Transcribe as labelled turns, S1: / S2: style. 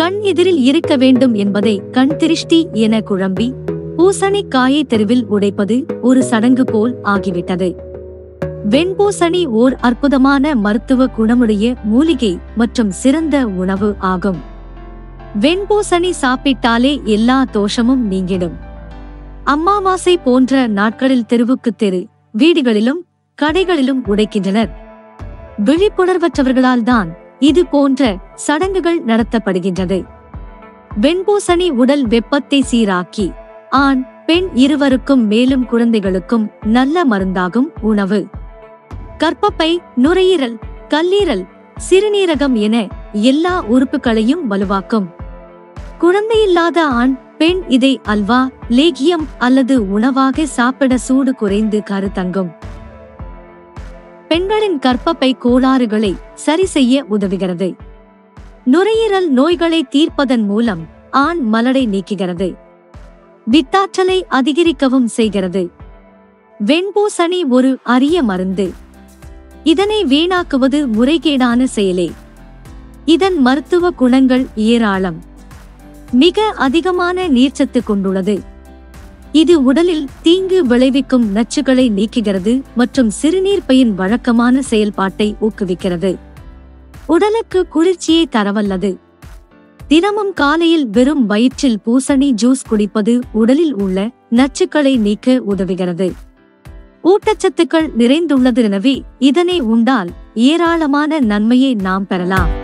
S1: கண் எதிரில் இருக்க வேண்டும் என்பதை கண் திருஷ்டி என குழம்பி பூசணிக்காயை தெருவில் உடைப்பது ஒரு சடங்கு போல் ஆகிவிட்டது வெண்பூசணி ஓர் அற்புதமான மருத்துவ குணமுடைய மூலிகை மற்றும் சிறந்த உணவு ஆகும் வெண்பூசணி சாப்பிட்டாலே எல்லா தோஷமும் நீங்கிடும் அம்மாவாசை போன்ற நாட்களில் தெருவுக்கு தெரு வீடுகளிலும் கடைகளிலும் உடைக்கின்றனர் விழிப்புணர்வற்றவர்களால் தான் இது போன்ற சடங்குகள் நடத்தப்படுகின்றது வெண்பூசணி உடல் வெப்பத்தை சீராக்கி ஆண் பெண் இருவருக்கும் மேலும் குழந்தைகளுக்கும் நல்ல மருந்தாகும் உணவு கர்ப்பப்பை நுரையீரல் கல்லீரல் சிறுநீரகம் என எல்லா உறுப்புகளையும் வலுவாக்கும் குழந்தையில்லாத ஆண் பெண் இதை அல்வா லேகியம் அல்லது உணவாக சாப்பிட சூடு குறைந்து கருத்தங்கும் பெண்களின் கர்ப்பப்பை கோளாறுகளை சரி செய்ய உதவுகிறது நுரையீரல் நோய்களை தீர்ப்பதன் மூலம் ஆண் மலடை நீக்குகிறது வித்தாற்றலை அதிகரிக்கவும் செய்கிறது வெண்பூசணி ஒரு அரிய மருந்து இதனை வீணாக்குவது முறைகேடான செயலே இதன் மருத்துவ குணங்கள் ஏராளம் மிக அதிகமான நீர்ச்சத்து கொண்டுள்ளது இது உடலில் தீங்கு விளைவிக்கும் நச்சுகளை நீக்குகிறது மற்றும் சிறுநீர் பையின் வழக்கமான செயல்பாட்டை ஊக்குவிக்கிறது உடலுக்கு குளிர்ச்சியை தரவல்லது தினமும் காலையில் வெறும் வயிற்றில் பூசணி ஜூஸ் குடிப்பது உடலில் உள்ள நச்சுக்களை நீக்க உதவுகிறது ஊட்டச்சத்துக்கள் நிறைந்துள்ளது எனவே இதனை உண்டால் ஏராளமான நன்மையை நாம் பெறலாம்